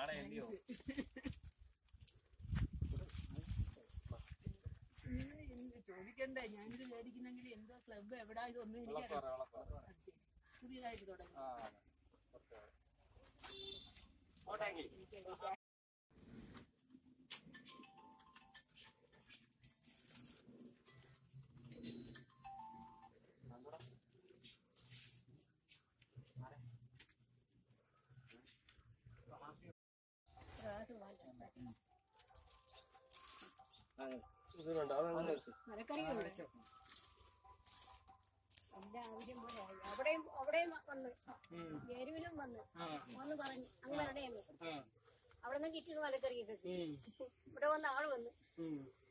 നാളെ അല്ലയോ ചോദിക്കണ്ടേ ഞാനിത് മേടിക്കുന്നെങ്കിൽ എന്തോ ക്ലബ്ബ് എവിടാ ഇതൊന്നും എനിക്ക് വിളക്കോറ വിളക്കോറ അത് ശരി. പുതിയതായിട്ട് തുടങ്ങി ആ അതെ. ഓക്കേ. പോട്ടെങ്കിൽ ഇത് വേണ്ട അതങ്ങനെ മരക്കറിയുണ്ട് എന്റെ ആവശ്യം പോലെ ആയി. അവിടെയും അവിടെയും വന്ന് എരിവിലും വന്ന് വന്ന് പറഞ്ഞു അങ്ങനെ അവിടെയാണ് അവിടെ നിന്ന് കിട്ടിയത് മലക്കറി കിട്ടി ഇവിടെ വന്ന ആള് വന്ന്